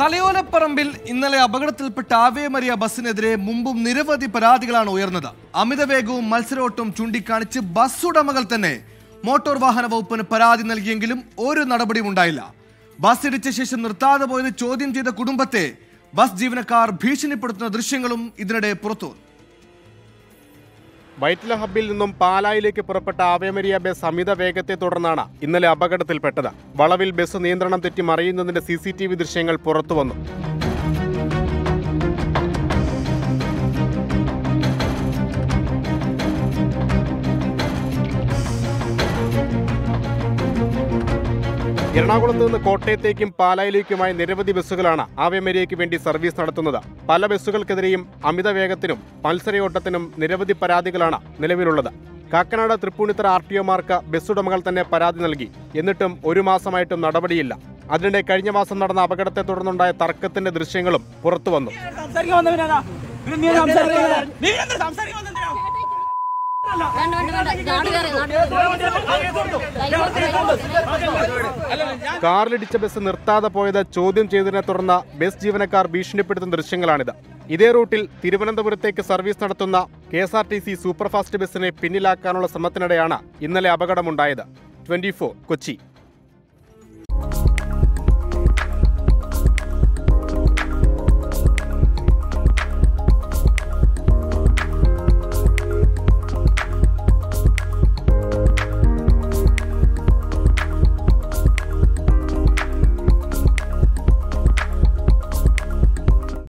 തലയോലപ്പറമ്പിൽ ഇന്നലെ അപകടത്തിൽപ്പെട്ട Ave Maria ബസ്സിനെതിരെ മുമ്പും നിരവധി പരാതികളാണ് ഉയർന്നത് അമിതവേഗവും മത്സരോട്ടും ചൂണ്ടിക്കാണിച്ച് ബസ് ഉടമകൾ തന്നെ മോട്ടോർ വാഹന വകുപ്പിന് പരാതി നൽകിയെങ്കിലും ഒരു നടപടിയും ഉണ്ടായില്ല ബസ് ഇടിച്ച ശേഷം നിർത്താതെ പോയത് ചോദ്യം ചെയ്ത കുടുംബത്തെ ബസ് ജീവനക്കാർ ഭീഷണിപ്പെടുത്തുന്ന ദൃശ്യങ്ങളും ഇതിനിടെ പുറത്തു വന്നു. വൈറ്റില ഹബ്ബിൽ നിന്നും പാലായിലേക്ക് പുറപ്പെട്ട ആവേമരിയ ബസ് അമിത വേഗത്തെ തുടർന്നാണ് ഇന്നലെ അപകടത്തിൽപ്പെട്ടത് വളവിൽ ബസ് നിയന്ത്രണം തെറ്റി മറിയുന്നതിന്റെ സി സി ടി വി ദൃശ്യങ്ങൾ പുറത്തു വന്നു എറണാകുളത്ത് നിന്ന് കോട്ടയത്തേക്കും പാലായിലേക്കുമായി നിരവധി ബസ്സുകളാണ് ആവേമരിയയ്ക്ക് വേണ്ടി സർവീസ് നടത്തുന്നത് പല ബസ്സുകൾക്കെതിരെയും അമിത വേഗത്തിനും മത്സരയോട്ടത്തിനും നിരവധി പരാതികളാണ് നിലവിലുള്ളത് കാക്കനാട് തൃപ്പൂണിത്തറ ആർ ടി ഒമാർക്ക് ബസ് ഉടമകൾ തന്നെ പരാതി നൽകി എന്നിട്ടും ഒരു മാസമായിട്ടും നടപടിയില്ല അതിനിടെ കഴിഞ്ഞ മാസം നടന്ന അപകടത്തെ തുടർന്നുണ്ടായ തർക്കത്തിന്റെ ദൃശ്യങ്ങളും പുറത്തുവന്നു സംസാരിക്കാൻ വന്നവനാ പിന്നെ നീ സംസാരിക്കാൻ നീ എന്താ സംസാരിക്കാൻ വന്നെന്തിനാ? വേണ്ട വേണ്ട വേണ്ട നാടുകാരെ നാടുകാരെ കാറിലിടിച്ച ബസ് നിർത്താതെ പോയത് ചോദ്യം ചെയ്തതിനെ തുടർന്ന് ബസ് ജീവനക്കാർ ഭീഷണിപ്പെടുത്തുന്ന ദൃശ്യങ്ങളാണിത് ഇതേ റൂട്ടിൽ തിരുവനന്തപുരത്തേക്ക് സർവീസ് നടത്തുന്ന K S R T C superfast ബസ്സിനെ പിന്നിലാക്കാനുള്ള ശ്രമത്തിനിടെയാണ് ഇന്നലെ അപകടമുണ്ടായത് ട്വന്റി കൊച്ചി